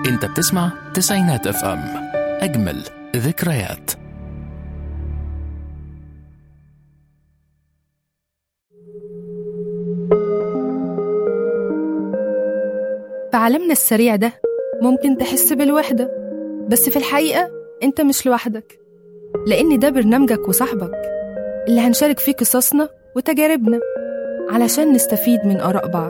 انت بتسمع تسعينات اف ام اجمل ذكريات في عالمنا السريع ده ممكن تحس بالوحدة بس في الحقيقة أنت مش لوحدك لأن ده برنامجك وصاحبك اللي هنشارك فيه قصصنا وتجاربنا علشان نستفيد من آراء بعض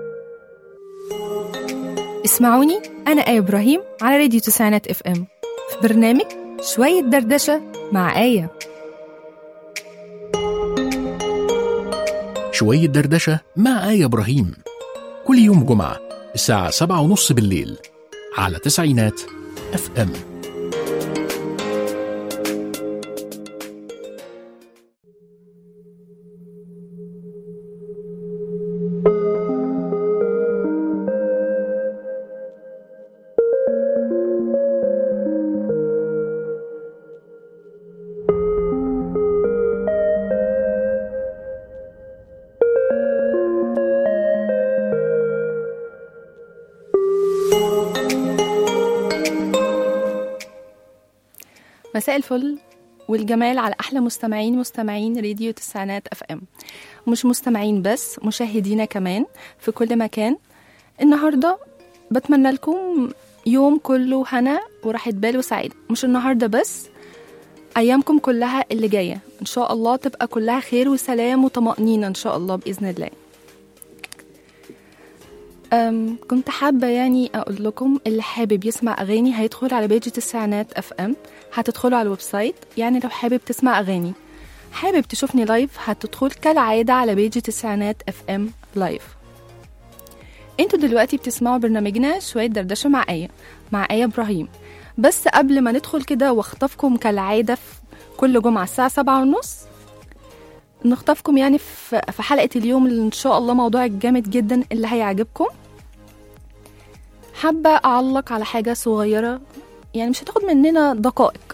اسمعوني أنا آية إبراهيم على راديو تسعينات اف ام في برنامج شوية دردشة مع آية شوية دردشة مع آية إبراهيم كل يوم جمعة الساعة سبعة ونص بالليل على تسعينات اف ام مساء الفل والجمال على أحلى مستمعين مستمعين راديو تسعينات اف ام مش مستمعين بس مشاهدينا كمان في كل مكان النهاردة بتمنى لكم يوم كله هنا وراحة بال وسعادة مش النهاردة بس أيامكم كلها اللي جاية إن شاء الله تبقى كلها خير وسلام وطمأنينة إن شاء الله بإذن الله أم كنت حابة يعني أقول لكم اللي حابب يسمع أغاني هيدخل على بيج تسعينات اف ام هتدخلوا على الويب سايت يعني لو حابب تسمع أغاني حابب تشوفني لايف هتدخل كالعادة على بيج تسعينات اف ام لايف انتوا دلوقتي بتسمعوا برنامجنا شوية دردشة مع آية مع آية إبراهيم بس قبل ما ندخل كده واخطفكم كالعادة في كل جمعة الساعة سبعة ونص نخطفكم يعني في في حلقة اليوم اللي إن شاء الله موضوع جامد جدا اللي هيعجبكم حابة أعلق على حاجة صغيرة يعني مش هتاخد مننا دقائق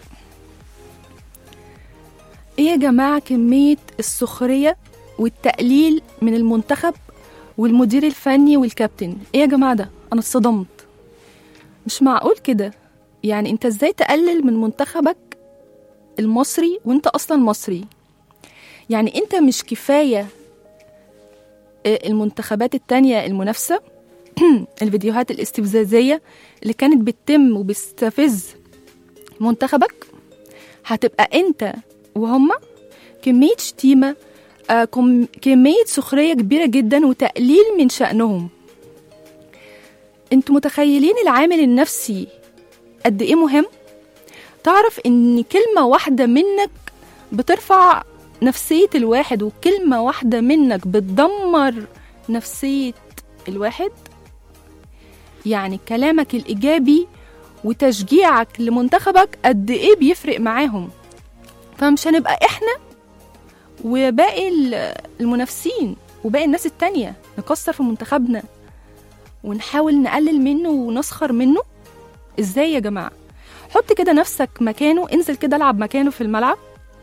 ايه يا جماعة كمية السخرية والتقليل من المنتخب والمدير الفني والكابتن ايه يا جماعة ده انا اتصدمت مش معقول كده يعني انت ازاي تقلل من منتخبك المصري وانت اصلا مصري يعني انت مش كفاية آه، المنتخبات التانية المنافسة الفيديوهات الاستفزازية اللي كانت بتتم وبتستفز منتخبك هتبقى انت وهما كمية شتيمة آه، كم- كمية سخرية كبيرة جدا وتقليل من شأنهم انتوا متخيلين العامل النفسي قد ايه مهم تعرف ان كلمة واحدة منك بترفع نفسية الواحد وكلمة واحدة منك بتدمر نفسية الواحد يعني كلامك الإيجابي وتشجيعك لمنتخبك قد إيه بيفرق معاهم فمش هنبقى إحنا وباقي ال- المنافسين وباقي الناس التانية نكسر في منتخبنا ونحاول نقلل منه ونسخر منه إزاي يا جماعة حط كده نفسك مكانه انزل كده العب مكانه في الملعب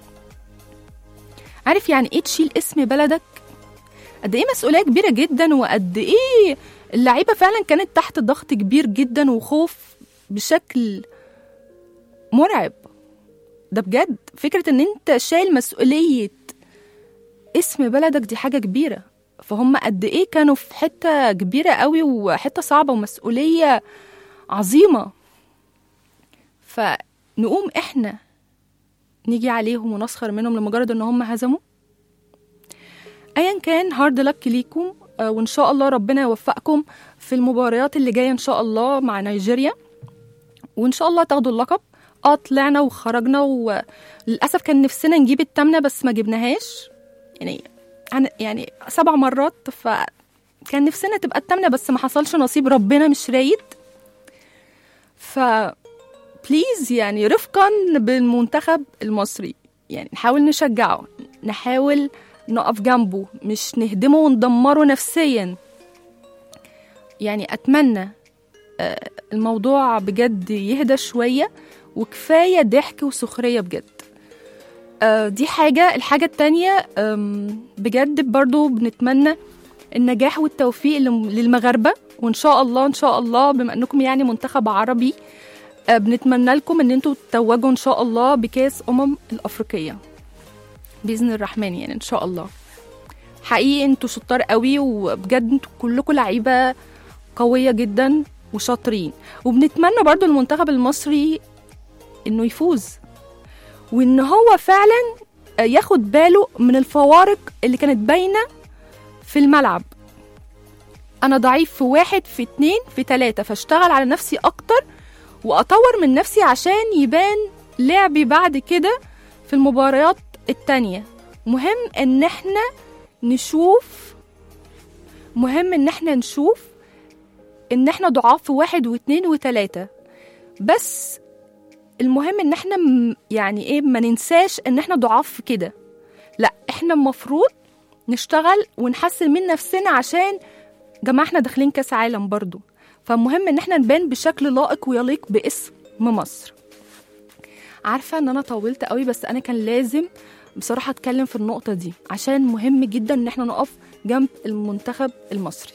عارف يعني ايه تشيل اسم بلدك قد ايه مسؤوليه كبيره جدا وقد ايه اللعيبه فعلا كانت تحت ضغط كبير جدا وخوف بشكل مرعب ده بجد فكره ان انت شايل مسؤوليه اسم بلدك دي حاجه كبيره فهم قد ايه كانوا في حته كبيره قوي وحته صعبه ومسؤوليه عظيمه فنقوم احنا نيجي عليهم ونسخر منهم لمجرد ان هم هزموا ايا كان هارد لك ليكم آه، وان شاء الله ربنا يوفقكم في المباريات اللي جايه ان شاء الله مع نيجيريا وان شاء الله تاخدوا اللقب اه طلعنا وخرجنا وللاسف كان نفسنا نجيب التامنه بس ما جبناهاش يعني عن- يعني سبع مرات فكان نفسنا تبقى التامنه بس ما حصلش نصيب ربنا مش رايد ف بليز يعني رفقا بالمنتخب المصري يعني نحاول نشجعه نحاول نقف جنبه مش نهدمه وندمره نفسيا يعني أتمنى آه، الموضوع بجد يهدى شوية وكفاية ضحك وسخرية بجد آه، دي حاجة الحاجة التانية آم، بجد برضو بنتمنى النجاح والتوفيق لل- للمغاربه وان شاء الله ان شاء الله بما انكم يعني منتخب عربي آه، بنتمنى لكم ان انتوا تتوجوا ان شاء الله بكاس امم الافريقيه باذن الرحمن يعني ان شاء الله حقيقي انتوا شطار قوي وبجد انتوا كلكم لعيبه قويه جدا وشاطرين وبنتمنى برضو المنتخب المصري انه يفوز وان هو فعلا ياخد باله من الفوارق اللي كانت باينه في الملعب انا ضعيف في واحد في اتنين في تلاتة فاشتغل على نفسي اكتر واطور من نفسي عشان يبان لعبي بعد كده في المباريات التانية مهم ان احنا نشوف مهم ان احنا نشوف ان احنا ضعاف في واحد واتنين وتلاتة بس المهم ان احنا م- يعني ايه ما ننساش ان احنا ضعاف في كده لا احنا المفروض نشتغل ونحسن من نفسنا عشان جماعة احنا داخلين كاس عالم برضو فمهم ان احنا نبان بشكل لائق ويليق باسم مصر عارفة ان انا طولت قوي بس انا كان لازم بصراحة اتكلم في النقطة دي عشان مهم جدا ان احنا نقف جنب المنتخب المصري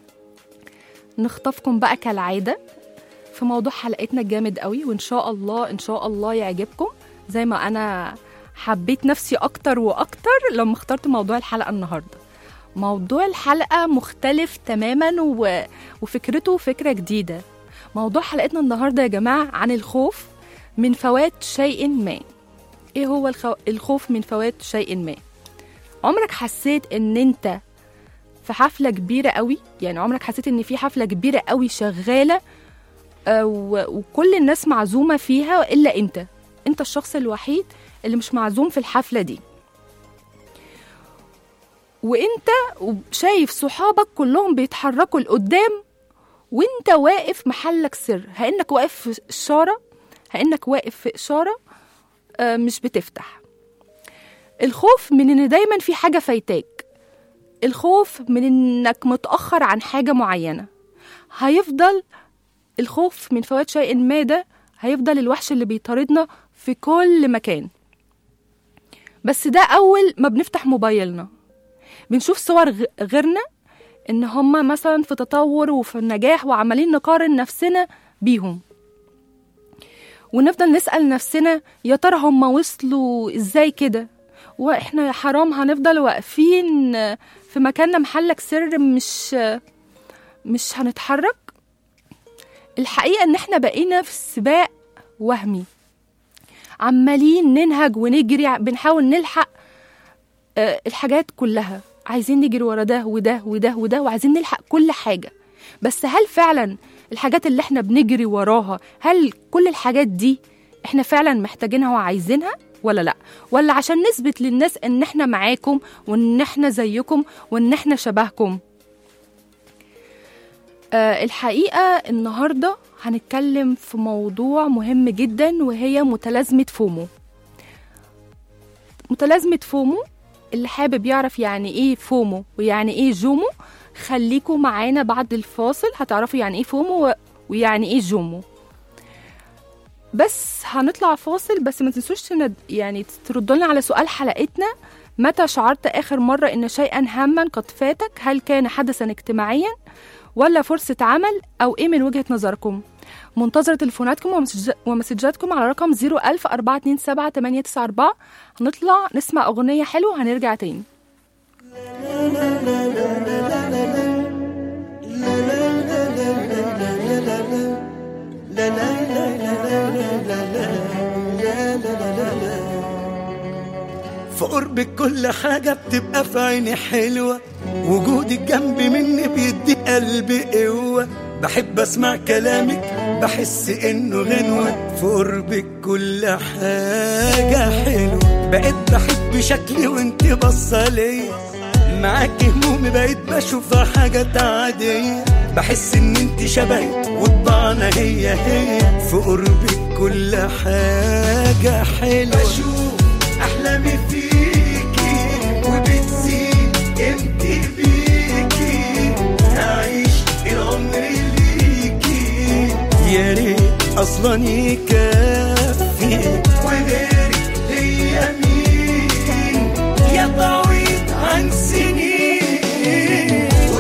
نخطفكم بقى كالعادة في موضوع حلقتنا الجامد قوي وان شاء الله ان شاء الله يعجبكم زي ما انا حبيت نفسي اكتر واكتر لما اخترت موضوع الحلقة النهاردة موضوع الحلقة مختلف تماما و... وفكرته فكرة جديدة موضوع حلقتنا النهاردة يا جماعة عن الخوف من فوات شيء ما ايه هو الخو... الخوف من فوات شيء ما عمرك حسيت ان انت في حفلة كبيرة قوي يعني عمرك حسيت ان في حفلة كبيرة قوي شغالة آه، و- وكل الناس معزومة فيها إلا أنت أنت الشخص الوحيد اللي مش معزوم في الحفلة دي وأنت شايف صحابك كلهم بيتحركوا لقدام وأنت واقف محلك سر هإنك واقف في إشارة هإنك واقف في إشارة آه، مش بتفتح الخوف من إن دايما في حاجة فايتاك الخوف من إنك متأخر عن حاجة معينة هيفضل الخوف من فوات شيء ما ده هيفضل الوحش اللي بيطاردنا في كل مكان بس ده أول ما بنفتح موبايلنا بنشوف صور غ- غيرنا إن هما مثلا في تطور وفي النجاح وعمالين نقارن نفسنا بيهم ونفضل نسأل نفسنا يا ترى هما وصلوا إزاي كده وإحنا يا حرام هنفضل واقفين في مكاننا محلك سر مش مش هنتحرك الحقيقة إن إحنا بقينا في سباق وهمي عمالين ننهج ونجري ع- بنحاول نلحق آه، الحاجات كلها عايزين نجري ورا ده وده وده وده وعايزين نلحق كل حاجة بس هل فعلا الحاجات اللي احنا بنجري وراها هل كل الحاجات دي احنا فعلا محتاجينها وعايزينها ولا لا ولا عشان نثبت للناس ان احنا معاكم وان احنا زيكم وان احنا شبهكم آه، الحقيقة النهاردة هنتكلم في موضوع مهم جدا وهي متلازمة فومو متلازمة فومو اللي حابب يعرف يعني ايه فومو ويعني ايه جومو خليكوا معانا بعد الفاصل هتعرفوا يعني ايه فومو و- ويعني ايه جومو بس هنطلع فاصل بس ما تنسوش تند- يعني تردوا لنا على سؤال حلقتنا متى شعرت آخر مرة إن شيئا هاما قد فاتك هل كان حدثا اجتماعيا ولا فرصة عمل أو إيه من وجهة نظركم منتظرة تليفوناتكم ومسج- ومسجاتكم على رقم 01000 427 894 هنطلع نسمع أغنية حلوة هنرجع تاني في قربك كل حاجة بتبقى في عيني حلوة وجودك جنبي مني بيدي قلبي قوة بحب اسمع كلامك بحس انه غنوة في قربك كل حاجة حلوة بقيت بحب شكلي وانت بصة ليا معاك همومي بقيت بشوفها حاجات عادية بحس ان انت شبهي وطبعنا هي هي في قربك كل حاجة حلوة بشوف احلامي فيكي وبتزيد قيمتي بيكي هعيش العمر ليكي يا ريت اصلا يكفي وغيرك ليا مين يا طويل عن سنين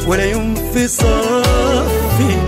ولا يوم في صفي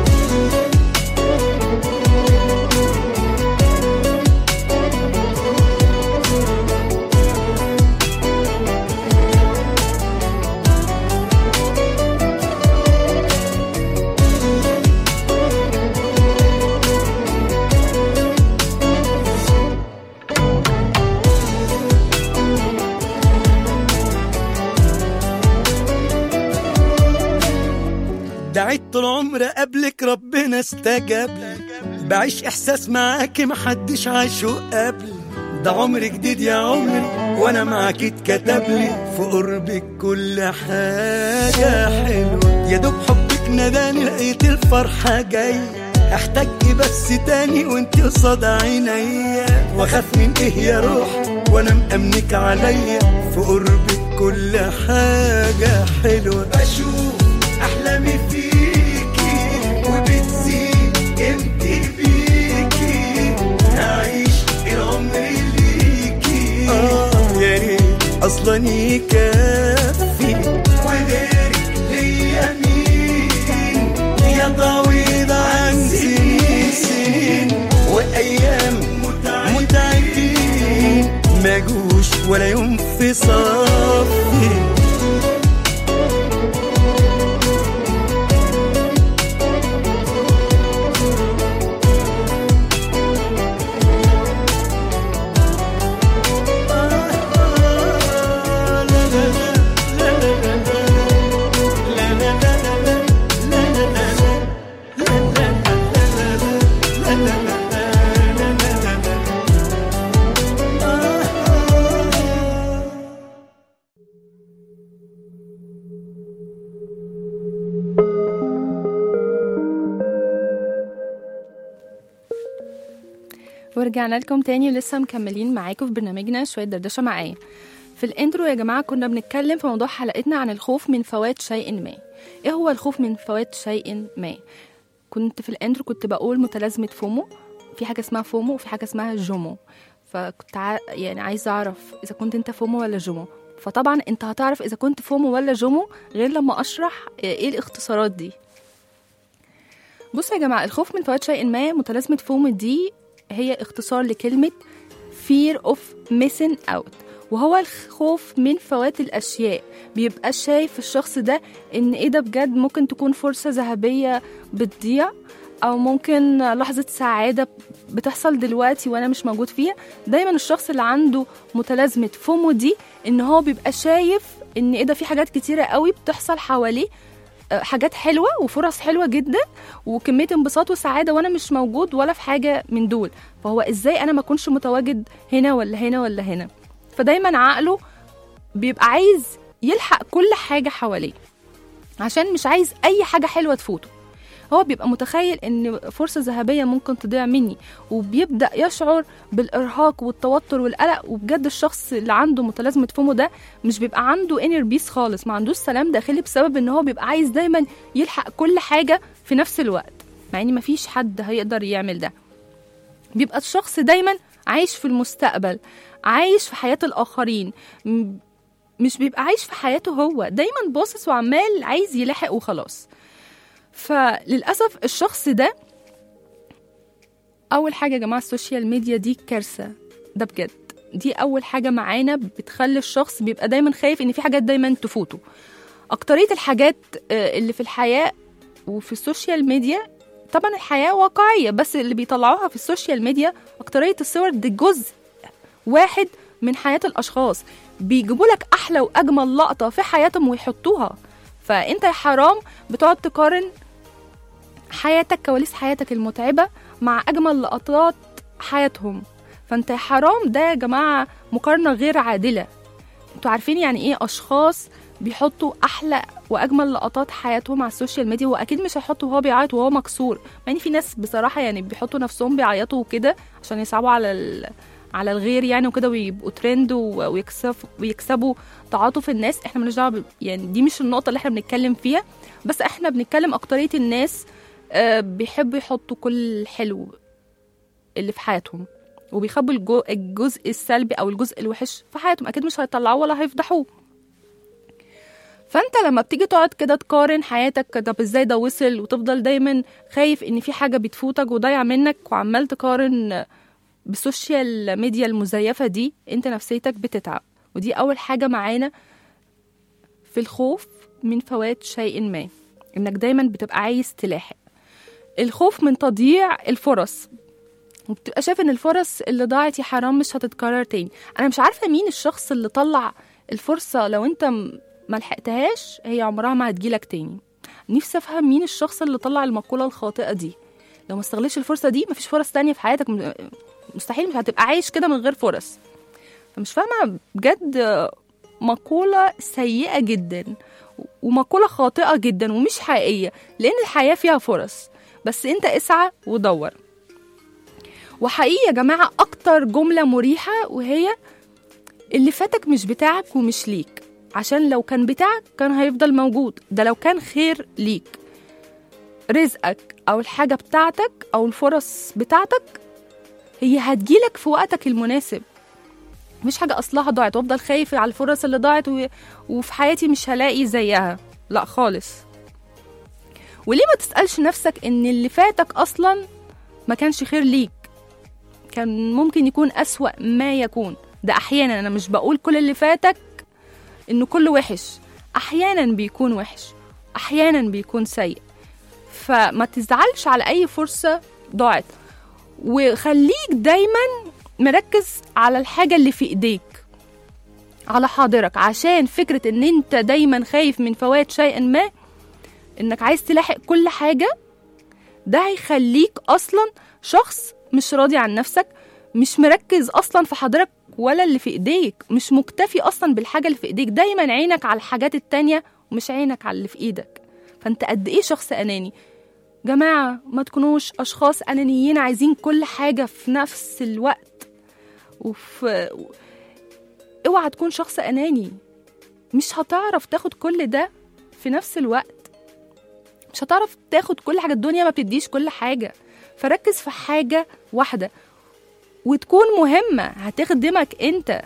دعيت طول عمري قبلك ربنا استجاب لي. بعيش احساس معاكي محدش عاشه قبل ده عمر جديد يا عمري وانا معاك اتكتب لي في قربك كل حاجة حلوة يا دوب حبك نداني لقيت الفرحة جاية احتاج إيه بس تاني وانت قصاد عينيا واخاف من ايه يا روح وانا مأمنك عليا في قربك كل حاجة حلوة بشوف احلامي فيكي وبتزيد قيمتي بيكي هعيش العمر ليكي اه يا ريت اصلا يكفي وغيرك ليا مين يا طويل عن سنين سنين وايام متعبين ما جوش ولا يوم في صفي ورجعنا لكم تاني ولسه مكملين معاكم في برنامجنا شوية دردشة معايا في الانترو يا جماعة كنا بنتكلم في موضوع حلقتنا عن الخوف من فوات شيء ما ايه هو الخوف من فوات شيء ما كنت في الانترو كنت بقول متلازمة فومو في حاجة اسمها فومو وفي حاجة اسمها جومو فكنت ع... يعني عايزة أعرف إذا كنت أنت فومو ولا جومو فطبعا أنت هتعرف إذا كنت فومو ولا جومو غير لما أشرح إيه الاختصارات دي بصوا يا جماعة الخوف من فوات شيء ما متلازمة فومو دي هي اختصار لكلمة fear of missing out وهو الخوف من فوات الأشياء بيبقى شايف الشخص ده إن إيه ده بجد ممكن تكون فرصة ذهبية بتضيع أو ممكن لحظة سعادة بتحصل دلوقتي وأنا مش موجود فيها دايما الشخص اللي عنده متلازمة فومو دي إن هو بيبقى شايف إن إيه ده في حاجات كتيرة قوي بتحصل حواليه آه، حاجات حلوة وفرص حلوة جدا وكمية انبساط وسعادة وأنا مش موجود ولا في حاجة من دول فهو إزاي أنا ما أكونش متواجد هنا ولا هنا ولا هنا فدايما عقله بيبقى عايز يلحق كل حاجة حواليه عشان مش عايز أي حاجة حلوة تفوته هو بيبقى متخيل ان فرصة ذهبية ممكن تضيع مني وبيبدأ يشعر بالإرهاق والتوتر والقلق وبجد الشخص اللي عنده متلازمة فومو ده مش بيبقى عنده انر بيس خالص ما عندوش سلام داخلي بسبب ان هو بيبقى عايز دايما يلحق كل حاجة في نفس الوقت مع ان مفيش حد هيقدر يعمل ده بيبقى الشخص دايما عايش في المستقبل عايش في حياة الآخرين م- مش بيبقى عايش في حياته هو دايما باصص وعمال عايز يلاحق وخلاص فللأسف الشخص ده أول حاجة يا جماعة السوشيال ميديا دي كارثة ده بجد دي أول حاجة معانا بتخلي الشخص بيبقى دايما خايف إن في حاجات دايما تفوته أكترية الحاجات آه، اللي في الحياة وفي السوشيال ميديا طبعا الحياة واقعية بس اللي بيطلعوها في السوشيال ميديا أكترية الصور دي جزء واحد من حياة الأشخاص بيجيبوا لك أحلى وأجمل لقطة في حياتهم ويحطوها فأنت يا حرام بتقعد تقارن حياتك كواليس حياتك المتعبة مع أجمل لقطات حياتهم فأنت يا حرام ده يا جماعة مقارنة غير عادلة انتوا عارفين يعني ايه أشخاص بيحطوا أحلى وأجمل لقطات حياتهم على السوشيال ميديا وأكيد مش هيحطوا وهو بيعيط وهو مكسور يعني في ناس بصراحة يعني بيحطوا نفسهم بيعيطوا وكده عشان يصعبوا على ال... على الغير يعني وكده ويبقوا ترند و- ويكسبوا ويكسبوا تعاطف الناس احنا مالناش دعوه ب- يعني دي مش النقطه اللي احنا بنتكلم فيها بس احنا بنتكلم اكتريه الناس آه، بيحبوا يحطوا كل الحلو اللي في حياتهم وبيخبوا الجو- الجزء السلبي او الجزء الوحش في حياتهم اكيد مش هيطلعوه ولا هيفضحوه فانت لما بتيجي تقعد كده تقارن حياتك طب ازاي ده وصل وتفضل دايما خايف ان في حاجه بتفوتك وضايعه منك وعمال تقارن بالسوشيال ميديا المزيفه دي انت نفسيتك بتتعب ودي اول حاجه معانا في الخوف من فوات شيء ما انك دايما بتبقى عايز تلاحق الخوف من تضييع الفرص وبتبقى شايف ان الفرص اللي ضاعت يا حرام مش هتتكرر تاني انا مش عارفه مين الشخص اللي طلع الفرصه لو انت م- ما لحقتهاش هي عمرها ما هتجيلك تاني نفسي افهم مين الشخص اللي طلع المقوله الخاطئه دي لو ما استغلش الفرصه دي مفيش فرص تانية في حياتك م- مستحيل مش هتبقى عايش كده من غير فرص فمش فاهمه بجد مقوله سيئه جدا ومقوله خاطئه جدا ومش حقيقيه لان الحياه فيها فرص بس انت اسعى ودور وحقيقي يا جماعة أكتر جملة مريحة وهي اللي فاتك مش بتاعك ومش ليك عشان لو كان بتاعك كان هيفضل موجود ده لو كان خير ليك رزقك أو الحاجة بتاعتك أو الفرص بتاعتك هي هتجيلك في وقتك المناسب مش حاجة أصلها ضاعت وأفضل خايف على الفرص اللي ضاعت و... وفي حياتي مش هلاقي زيها لا خالص وليه ما تسألش نفسك إن اللي فاتك أصلا ما كانش خير ليك كان ممكن يكون أسوأ ما يكون ده أحيانا أنا مش بقول كل اللي فاتك إنه كله وحش أحيانا بيكون وحش أحيانا بيكون سيء فما تزعلش على أي فرصة ضاعت وخليك دايما مركز على الحاجة اللي في إيديك على حاضرك عشان فكرة إن أنت دايما خايف من فوات شيء ما إنك عايز تلاحق كل حاجة ده هيخليك أصلا شخص مش راضي عن نفسك مش مركز اصلا في حضرتك ولا اللي في ايديك مش مكتفي اصلا بالحاجه اللي في ايديك دايما عينك على الحاجات التانية ومش عينك على اللي في ايدك فانت قد ايه شخص اناني جماعه ما تكونوش اشخاص انانيين عايزين كل حاجه في نفس الوقت وفي اوعى تكون شخص اناني مش هتعرف تاخد كل ده في نفس الوقت مش هتعرف تاخد كل حاجه الدنيا ما بتديش كل حاجه فركز في حاجة واحدة وتكون مهمة هتخدمك انت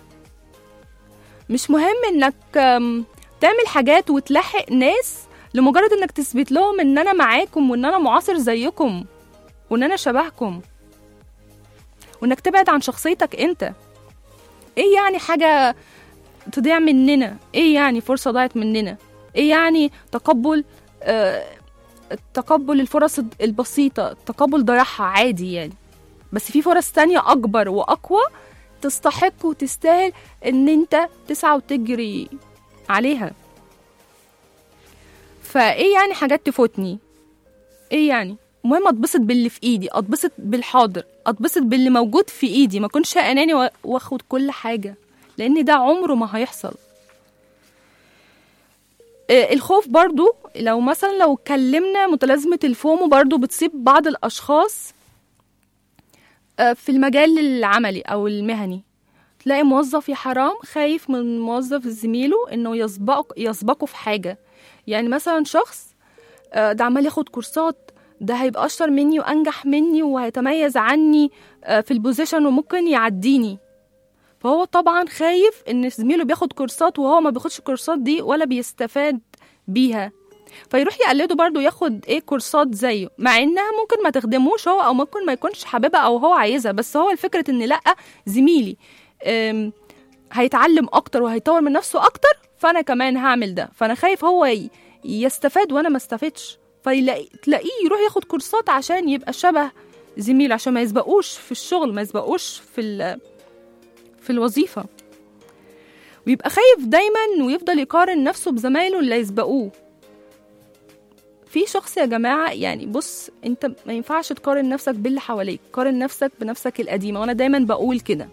مش مهم انك أم، تعمل حاجات وتلحق ناس لمجرد انك تثبت لهم ان انا معاكم وان انا معاصر زيكم وان انا شبهكم وانك تبعد عن شخصيتك انت ايه يعني حاجة تضيع مننا ايه يعني فرصة ضاعت مننا ايه يعني تقبل آه تقبل الفرص البسيطة تقبل ضياعها عادي يعني بس في فرص تانية أكبر وأقوى تستحق وتستاهل إن أنت تسعى وتجري عليها فإيه يعني حاجات تفوتني إيه يعني المهم اتبسط باللي في ايدي اتبسط بالحاضر اتبسط باللي موجود في ايدي ما اكونش اناني وا- واخد كل حاجه لان ده عمره ما هيحصل آه، الخوف برضو لو مثلا لو اتكلمنا متلازمة الفومو برضو بتصيب بعض الأشخاص آه، في المجال العملي أو المهني تلاقي موظف يا حرام خايف من موظف زميله إنه يسبقه يسبقه في حاجة يعني مثلا شخص آه، ده عمال ياخد كورسات ده هيبقى أشطر مني وأنجح مني وهيتميز عني آه، في البوزيشن وممكن يعديني فهو طبعا خايف ان زميله بياخد كورسات وهو ما بياخدش الكورسات دي ولا بيستفاد بيها فيروح يقلده برضه ياخد ايه كورسات زيه مع انها ممكن ما تخدموش هو او ممكن ما يكونش حاببها او هو عايزها بس هو الفكرة ان لا زميلي أم، هيتعلم اكتر وهيطور من نفسه اكتر فانا كمان هعمل ده فانا خايف هو ي- يستفاد وانا ما استفدش فيلاقي تلاقيه يروح ياخد كورسات عشان يبقى شبه زميله عشان ما يسبقوش في الشغل ما يسبقوش في ال- في الوظيفة ويبقى خايف دايما ويفضل يقارن نفسه بزمايله اللي يسبقوه في شخص يا جماعة يعني بص انت ما ينفعش تقارن نفسك باللي حواليك قارن نفسك بنفسك القديمة وانا دايما بقول كده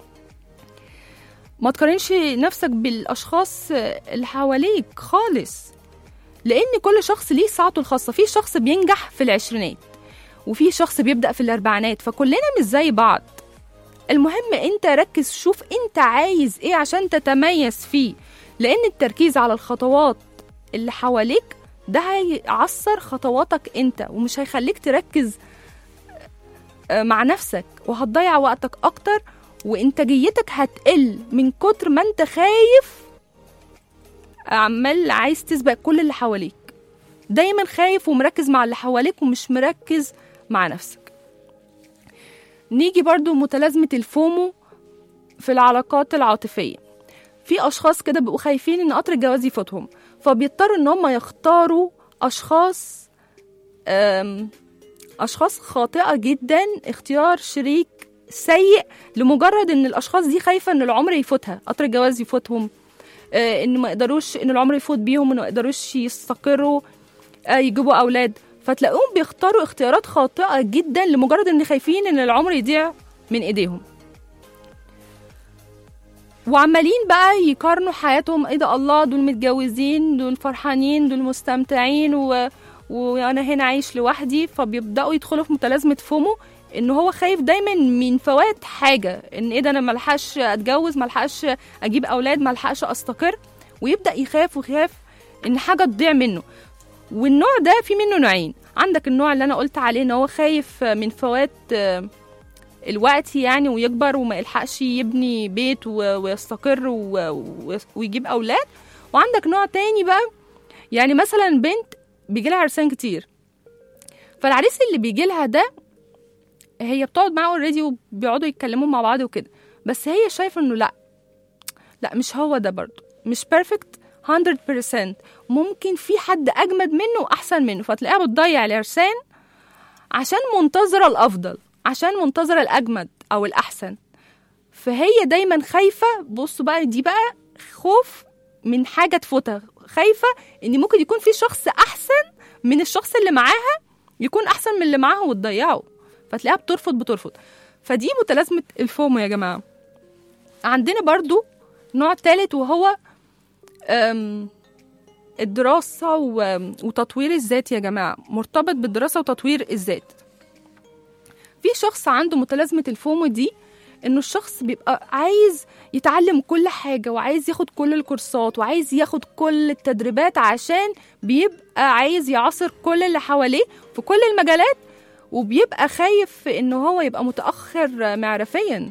ما تقارنش نفسك بالاشخاص اللي حواليك خالص لان كل شخص ليه ساعته الخاصة في شخص بينجح في العشرينات وفي شخص بيبدأ في الاربعينات فكلنا مش زي بعض المهم انت ركز شوف انت عايز ايه عشان تتميز فيه لان التركيز على الخطوات اللي حواليك ده هيعصر خطواتك انت ومش هيخليك تركز آه، مع نفسك وهتضيع وقتك اكتر وانتاجيتك هتقل من كتر ما انت خايف عمال عايز تسبق كل اللي حواليك دايما خايف ومركز مع اللي حواليك ومش مركز مع نفسك نيجي برضو متلازمة الفومو في العلاقات العاطفية في أشخاص كده بيبقوا خايفين إن قطر الجواز يفوتهم فبيضطروا إن هم يختاروا أشخاص أم، أشخاص خاطئة جدا اختيار شريك سيء لمجرد إن الأشخاص دي خايفة إن العمر يفوتها قطر الجواز يفوتهم آه، إن ما يقدروش إن العمر يفوت بيهم إن ما يقدروش يستقروا آه، يجيبوا أولاد فتلاقوهم بيختاروا اختيارات خاطئة جدا لمجرد إن خايفين إن العمر يضيع من إيديهم وعمالين بقى يقارنوا حياتهم ايه ده الله دول متجوزين دول فرحانين دول مستمتعين و... وانا هنا عايش لوحدي فبيبداوا يدخلوا في متلازمه فومو ان هو خايف دايما من فوات حاجه ان ايه ده انا ملحقش اتجوز ملحقش اجيب اولاد ملحقش استقر ويبدا يخاف ويخاف ان حاجه تضيع منه والنوع ده في منه نوعين عندك النوع اللي انا قلت عليه ان هو خايف من فوات آه، الوقت يعني ويكبر وما يلحقش يبني بيت و- ويستقر و- و- ويجيب اولاد وعندك نوع تاني بقى يعني مثلا بنت بيجي لها عرسان كتير فالعريس اللي بيجي لها ده هي بتقعد معاه اوريدي وبيقعدوا يتكلموا مع بعض وكده بس هي شايفه انه لا لا مش هو ده برضه مش بيرفكت 100% ممكن في حد اجمد منه واحسن منه فتلاقيها بتضيع العرسان عشان منتظره الافضل عشان منتظره الاجمد او الاحسن فهي دايما خايفه بصوا بقى دي بقى خوف من حاجه تفوتها خايفه ان ممكن يكون في شخص احسن من الشخص اللي معاها يكون احسن من اللي معاها وتضيعه فتلاقيها بترفض بترفض فدي متلازمه الفومو يا جماعه عندنا برضو نوع ثالث وهو أم، الدراسة و- وتطوير الذات يا جماعة مرتبط بالدراسة وتطوير الذات في شخص عنده متلازمة الفومو دي انه الشخص بيبقى عايز يتعلم كل حاجة وعايز ياخد كل الكورسات وعايز ياخد كل التدريبات عشان بيبقى عايز يعاصر كل اللي حواليه في كل المجالات وبيبقى خايف ان هو يبقى متأخر معرفيا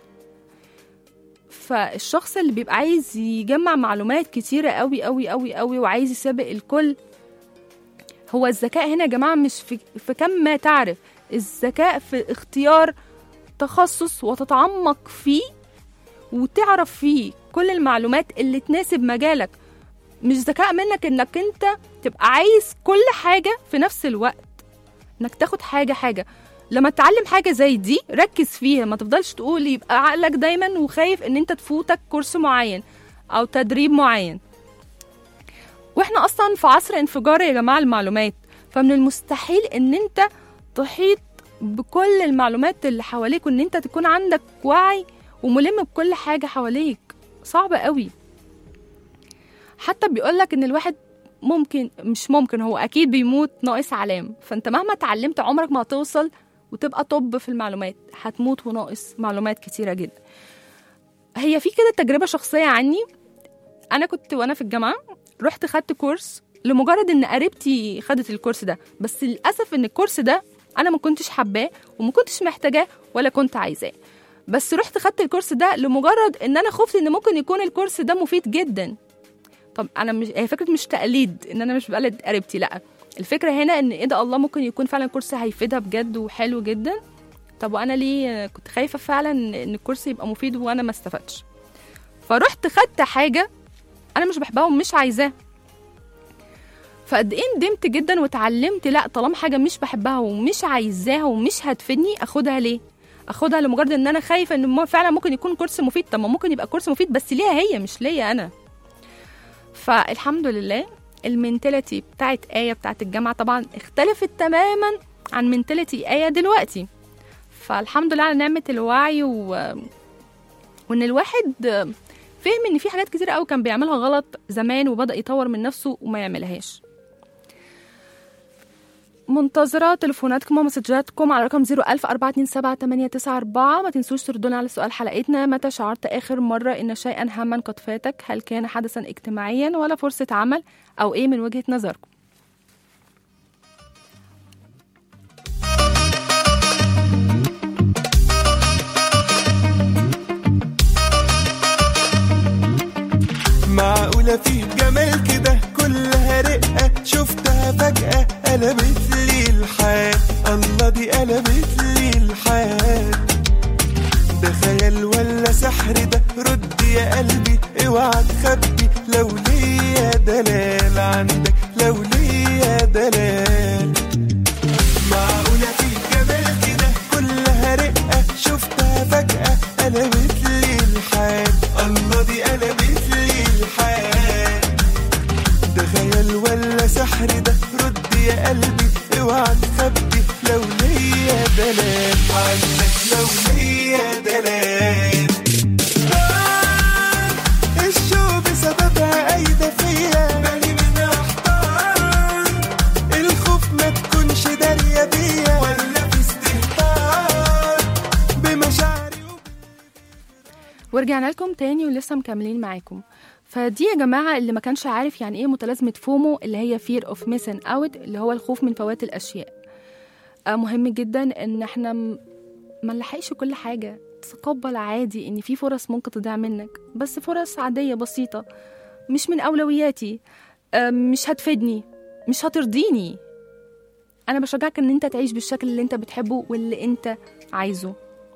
فالشخص اللي بيبقى عايز يجمع معلومات كتيرة قوي قوي قوي قوي وعايز يسابق الكل هو الذكاء هنا يا جماعة مش في, في كم ما تعرف الذكاء في اختيار تخصص وتتعمق فيه وتعرف فيه كل المعلومات اللي تناسب مجالك مش ذكاء منك انك انت تبقى عايز كل حاجة في نفس الوقت انك تاخد حاجة حاجة لما تتعلم حاجة زي دي ركز فيها ما تفضلش تقول يبقى عقلك دايما وخايف ان انت تفوتك كورس معين او تدريب معين واحنا اصلا في عصر انفجار يا جماعة المعلومات فمن المستحيل ان انت تحيط بكل المعلومات اللي حواليك وان انت تكون عندك وعي وملم بكل حاجة حواليك صعبة قوي حتى بيقولك ان الواحد ممكن مش ممكن هو اكيد بيموت ناقص علام فانت مهما اتعلمت عمرك ما هتوصل وتبقى طب في المعلومات هتموت وناقص معلومات كتيرة جدا هي في كده تجربة شخصية عني أنا كنت وأنا في الجامعة رحت خدت كورس لمجرد إن قريبتي خدت الكورس ده بس للأسف إن الكورس ده أنا ما كنتش حباه وما كنتش محتاجاه ولا كنت عايزاه بس رحت خدت الكورس ده لمجرد إن أنا خفت إن ممكن يكون الكورس ده مفيد جدا طب أنا مش هي فكرة مش تقليد إن أنا مش بقلد قريبتي لأ الفكرة هنا إن إيه ده الله ممكن يكون فعلا كورس هيفيدها بجد وحلو جدا طب وانا ليه كنت خايفه فعلا ان الكورس يبقى مفيد وانا ما استفدتش فرحت خدت حاجه انا مش بحبها ومش عايزاها فقد ايه ندمت جدا واتعلمت لا طالما حاجه مش بحبها ومش عايزاها ومش هتفيدني اخدها ليه اخدها لمجرد ان انا خايفه ان ما- فعلا ممكن يكون كورس مفيد طب ما ممكن يبقى كورس مفيد بس ليها هي مش ليا انا فالحمد لله المنتاليتي بتاعت آية بتاعت الجامعة طبعا اختلفت تماما عن منتاليتي آية دلوقتي فالحمد لله على نعمة الوعي و... وإن الواحد فهم إن في حاجات كتير قوي كان بيعملها غلط زمان وبدأ يطور من نفسه وما يعملهاش منتظرة تليفوناتكم ومسجاتكم على رقم 01427 ما تنسوش تردونا على سؤال حلقتنا متى شعرت آخر مرة إن شيئا هاما قد فاتك هل كان حدثا اجتماعيا ولا فرصة عمل أو إيه من وجهة نظركم معقول معقولة في جمال كده كلها رقة شفتها فجأة قلبت لي الحال الله دي قلبت لي الحال ده خيال ولا سحر ده رد يا قلبي اوعى تخبي لو ليا دلال عندك لو ليا دلال معقولة في جمال كده كلها رقة شفتها فجأة قلبت لي الحال الله دي قلبت لي الحال ده خيال ولا سحر ده رد يا قلبي اوعى تخبي لو ليا دلال عندك لو ليا دلال آه، الشوق بسببها قايدة فيا بالي منها احتار الخوف ما تكونش دارية بيا ولا في استهتار بمشاعري ورجعنا لكم تاني ولسه مكملين معاكم فدي يا جماعة اللي ما كانش عارف يعني ايه متلازمة فومو اللي هي fear of missing out اللي هو الخوف من فوات الأشياء آه مهم جدا ان احنا م- ما نلحقش كل حاجة تقبل عادي ان في فرص ممكن تضيع منك بس فرص عادية بسيطة مش من أولوياتي آه مش هتفيدني مش هترضيني أنا بشجعك ان انت تعيش بالشكل اللي انت بتحبه واللي انت عايزه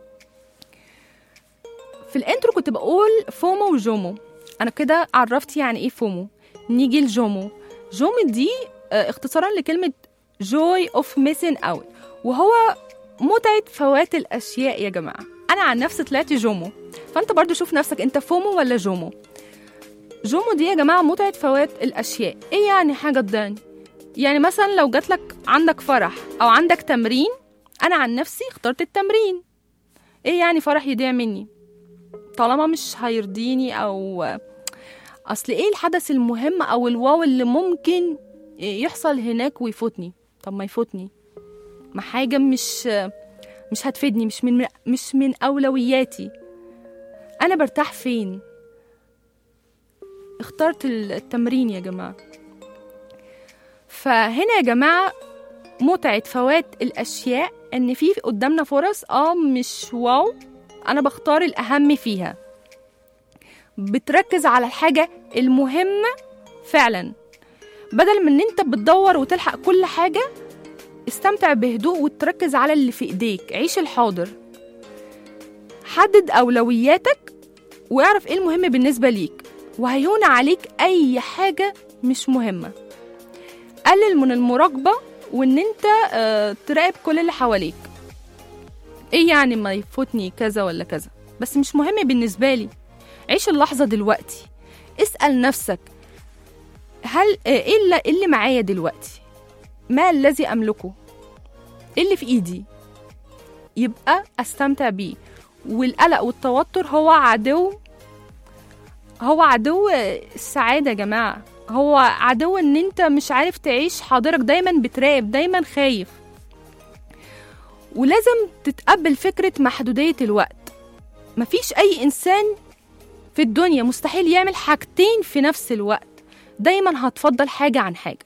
في الانترو كنت بقول فومو وجومو انا كده عرفت يعني ايه فومو نيجي لجومو جومو دي آه، اختصارا لكلمة joy of missing out وهو متعة فوات الأشياء يا جماعة أنا عن نفسي طلعت جومو فأنت برضو شوف نفسك أنت فومو ولا جومو جومو دي يا جماعة متعة فوات الأشياء إيه يعني حاجة تضايقني يعني مثلا لو جاتلك عندك فرح أو عندك تمرين أنا عن نفسي اخترت التمرين إيه يعني فرح يضيع مني طالما مش هيرضيني او اصل ايه الحدث المهم او الواو اللي ممكن يحصل هناك ويفوتني طب ما يفوتني ما حاجه مش مش هتفيدني مش من مش من اولوياتي انا برتاح فين اخترت التمرين يا جماعه فهنا يا جماعه متعه فوات الاشياء ان في قدامنا فرص اه مش واو انا بختار الاهم فيها بتركز على الحاجه المهمه فعلا بدل من ان انت بتدور وتلحق كل حاجه استمتع بهدوء وتركز على اللي في ايديك عيش الحاضر حدد اولوياتك واعرف ايه المهم بالنسبه ليك وهيون عليك اي حاجه مش مهمه قلل من المراقبه وان انت آه، تراقب كل اللي حواليك ايه يعني ما يفوتني كذا ولا كذا بس مش مهم بالنسبه لي عيش اللحظه دلوقتي اسال نفسك هل آه، ايه اللي, إيه اللي معايا دلوقتي ما الذي املكه ايه اللي في ايدي يبقى استمتع بيه والقلق والتوتر هو عدو هو عدو السعادة يا جماعة هو عدو ان انت مش عارف تعيش حاضرك دايما بتراقب دايما خايف ولازم تتقبل فكرة محدودية الوقت مفيش أي إنسان في الدنيا مستحيل يعمل حاجتين في نفس الوقت دايما هتفضل حاجة عن حاجة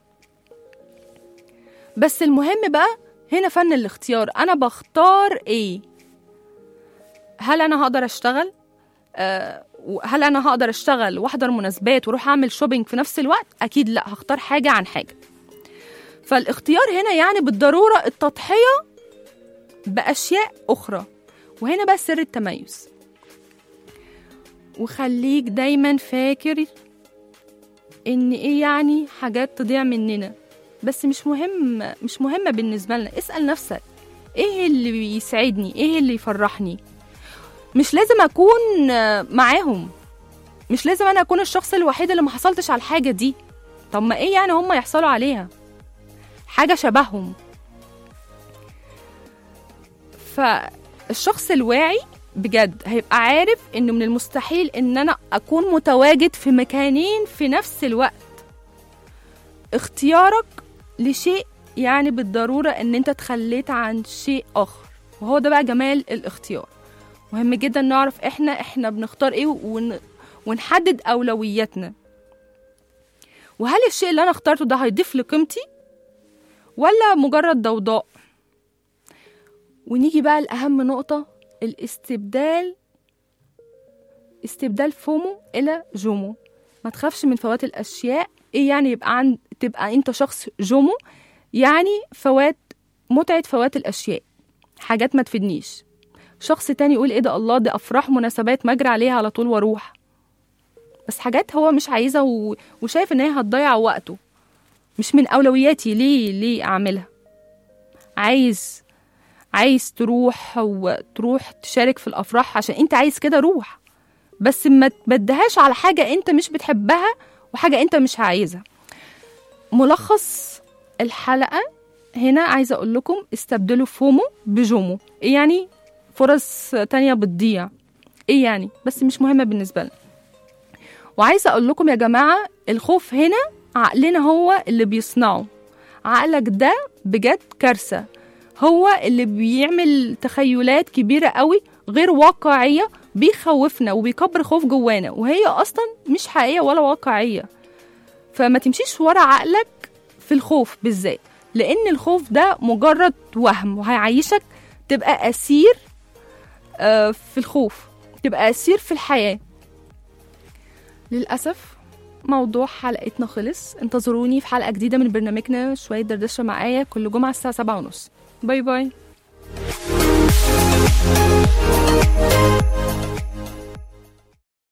بس المهم بقى هنا فن الاختيار أنا بختار إيه هل أنا هقدر أشتغل آه هل أنا هقدر أشتغل وأحضر مناسبات وأروح أعمل شوبينج في نفس الوقت أكيد لا هختار حاجة عن حاجة فالاختيار هنا يعني بالضرورة التضحية بأشياء أخرى وهنا بقى سر التميز وخليك دايما فاكر إن إيه يعني حاجات تضيع مننا بس مش مهم مش مهمة بالنسبة لنا اسأل نفسك إيه اللي بيسعدني إيه اللي يفرحني مش لازم أكون معاهم مش لازم أنا أكون الشخص الوحيد اللي ما حصلتش على الحاجة دي طب ما إيه يعني هم يحصلوا عليها حاجة شبههم فالشخص الواعي بجد هيبقى عارف انه من المستحيل ان انا اكون متواجد في مكانين في نفس الوقت اختيارك لشيء يعني بالضرورة ان انت تخليت عن شيء اخر وهو ده بقى جمال الاختيار مهم جدا نعرف احنا احنا بنختار ايه ون... ونحدد اولوياتنا وهل الشيء اللي انا اخترته ده هيضيف لقيمتي ولا مجرد ضوضاء ونيجي بقى لأهم نقطة الاستبدال استبدال فومو إلى جومو ما تخافش من فوات الاشياء ايه يعني يبقى عند تبقى انت شخص جومو يعني فوات متعه فوات الاشياء حاجات ما تفيدنيش شخص تاني يقول ايه ده الله دي افراح مناسبات ما اجري عليها على طول واروح بس حاجات هو مش عايزها و... وشايف ان هي هتضيع وقته مش من اولوياتي ليه ليه اعملها عايز عايز تروح وتروح تشارك في الافراح عشان انت عايز كده روح بس ما تبدهاش على حاجه انت مش بتحبها وحاجه انت مش عايزها ملخص الحلقه هنا عايزه اقول لكم استبدلوا فومو بجومو إيه يعني فرص تانية بتضيع ايه يعني بس مش مهمه بالنسبه لنا وعايزه اقول لكم يا جماعه الخوف هنا عقلنا هو اللي بيصنعه عقلك ده بجد كارثه هو اللي بيعمل تخيلات كبيره قوي غير واقعيه بيخوفنا وبيكبر خوف جوانا وهي اصلا مش حقيقيه ولا واقعيه فما تمشيش ورا عقلك في الخوف بالذات لان الخوف ده مجرد وهم وهيعيشك تبقى اسير آه، في الخوف تبقى اسير في الحياه للاسف موضوع حلقتنا خلص انتظروني في حلقه جديده من برنامجنا شويه دردشه معايا كل جمعه الساعه سبعة ونص باي باي